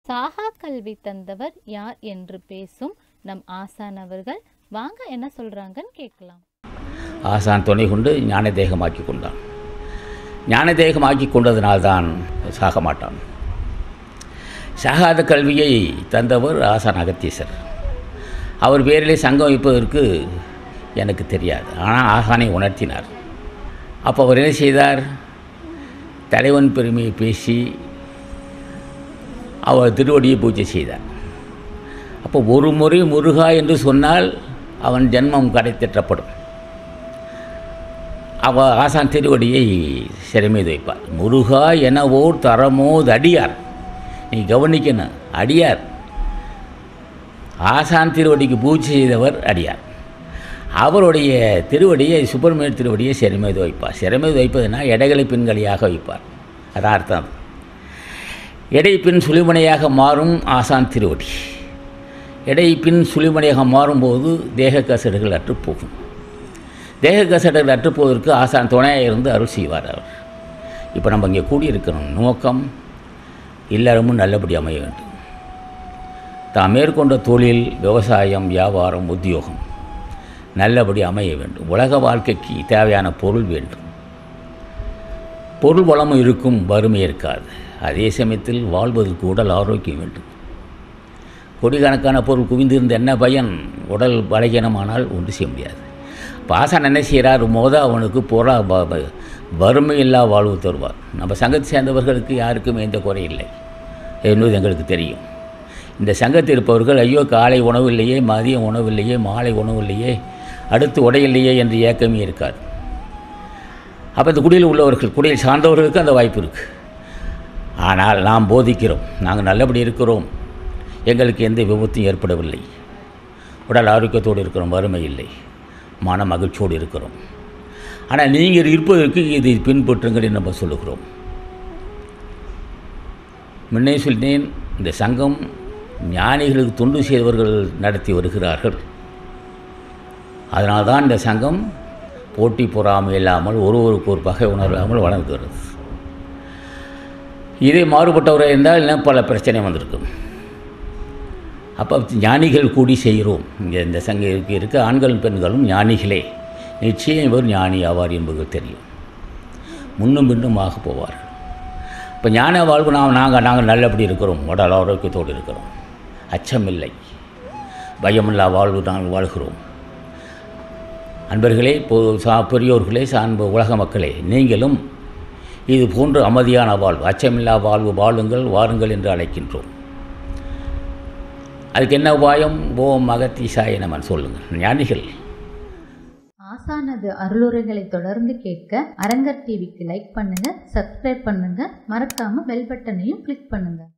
சாகா கல்வி தந்தவர் யார் என்று பேசும் நம் ஆசான் அவர்கள் வாங்க என்ன சொல்றாங்கன்னு கேட்கலாம் ஆசான் துணை கொண்டு ஞான தேகமாக்கி கொண்டான் ஞான தேகமாக்கி கொண்டதினால்தான் சாக மாட்டான் சாகாத கல்வியை தந்தவர் ஆசான் அகத்தீசர் அவர் பேரிலே சங்கம் வைப்பதற்கு எனக்கு தெரியாது ஆனால் ஆசானை உணர்த்தினார் அப்போ அவர் என்ன செய்தார் தலைவன் பெருமையை பேசி அவர் திருவடியை பூஜை செய்தார் அப்போ ஒரு முறை முருகா என்று சொன்னால் அவன் ஜென்மம் கடை திட்டப்படும் அவ ஆசான் திருவடியை சிறைமீது வைப்பார் முருகா எனவோர் தரமோது அடியார் நீ கவனிக்கணும் அடியார் ஆசான் திருவடிக்கு பூஜை செய்தவர் அடியார் அவருடைய திருவடியை சுப்பிரமணிய திருவடியை சிறைமீது வைப்பார் சிறைமீது வைப்பதுனா எடைகளை பின்கலியாக வைப்பார் அதான் அர்த்தம் எடை பின் சுழிமனையாக மாறும் ஆசான் திருவடி எடை பின் சுழிமனையாக மாறும்போது தேக கசடுகள் அற்றுப்போகும் தேக கசடுகள் அற்றுப்போவதற்கு ஆசான் துணையாக இருந்து அருள் செய்வார் அவர் இப்போ நம்ம இங்கே கூடியிருக்கிறோம் நோக்கம் எல்லாருமும் நல்லபடி அமைய வேண்டும் தாம் மேற்கொண்ட தொழில் விவசாயம் வியாபாரம் உத்தியோகம் நல்லபடி அமைய வேண்டும் உலக வாழ்க்கைக்கு தேவையான பொருள் வேண்டும் பொருள் வளமும் இருக்கும் வறுமை இருக்காது அதே சமயத்தில் வாழ்வதற்கு உடல் ஆரோக்கியம் வேண்டும் கோடிக்கணக்கான பொருள் குவிந்திருந்த என்ன பயன் உடல் பலகீனமானால் ஒன்று செய்ய முடியாது பாசன் என்ன செய்கிறார் மோத அவனுக்கு பொறா வ- வ- வறுமை இல்லா வாழ்வு தருவார் நம்ம சங்கத்தை சேர்ந்தவர்களுக்கு யாருக்கும் எந்த குறை இல்லை என்பது எங்களுக்கு தெரியும் இந்த சங்கத்தில் இருப்பவர்கள் ஐயோ காலை உணவு இல்லையே மதியம் உணவு இல்லையே மாலை உணவு இல்லையே அடுத்து உடை இல்லையே என்று ஏக்கமே இருக்காது அப்போ இந்த குடியில் உள்ளவர்கள் குடியில் சார்ந்தவர்களுக்கு அந்த வாய்ப்பு இருக்குது ஆனால் நாம் போதிக்கிறோம் நாங்கள் நல்லபடி இருக்கிறோம் எங்களுக்கு எந்த விபத்தும் ஏற்படவில்லை உடல் ஆரோக்கியத்தோடு இருக்கிறோம் வறுமை இல்லை மன மகிழ்ச்சியோடு இருக்கிறோம் ஆனால் நீங்கள் இருப்பதற்கு இதை பின்பற்றுங்கள் என்று நம்ம சொல்லுகிறோம் முன்னே சொன்னேன் இந்த சங்கம் ஞானிகளுக்கு தொண்டு செய்தவர்கள் நடத்தி வருகிறார்கள் அதனால்தான் இந்த சங்கம் போட்டி பொறாமை இல்லாமல் ஒருவருக்கு ஒரு பகை உணர்வாமல் வளர்ந்து வருது இதே மாறுபட்டவராக இருந்தால் இன்னும் பல பிரச்சனை வந்திருக்கும் அப்போ ஞானிகள் கூடி செய்கிறோம் இங்கே இந்த சங்க இருக்க ஆண்களும் பெண்களும் ஞானிகளே நிச்சயம் இவர் ஞானி ஆவார் என்பது தெரியும் முன்னும் பின்னும் ஆக போவார் இப்போ ஞான வாழ்வு நாம் நாங்கள் நாங்கள் நல்லபடி இருக்கிறோம் உடல் ஆரோக்கியத்தோடு இருக்கிறோம் அச்சமில்லை பயமில்லா வாழ்வு நாங்கள் வாழ்கிறோம் அன்பர்களே பொ சா பெரியோர்களே சார்ந்த உலக மக்களே நீங்களும் இது போன்ற அமைதியான வாழ்வு அச்சமில்லா வாழ்வு வாழுங்கள் வாருங்கள் என்று அழைக்கின்றோம் அதுக்கு என்ன உபாயம் ஓம் அகத்தீசாய நமன் சொல்லுங்கள் ஞானிகள் ஆசானது அருளுரைகளை தொடர்ந்து கேட்க அரங்கர் டிவிக்கு லைக் பண்ணுங்க சப்ஸ்கிரைப் பண்ணுங்க மறக்காம பெல் பட்டனையும் கிளிக் பண்ணுங்க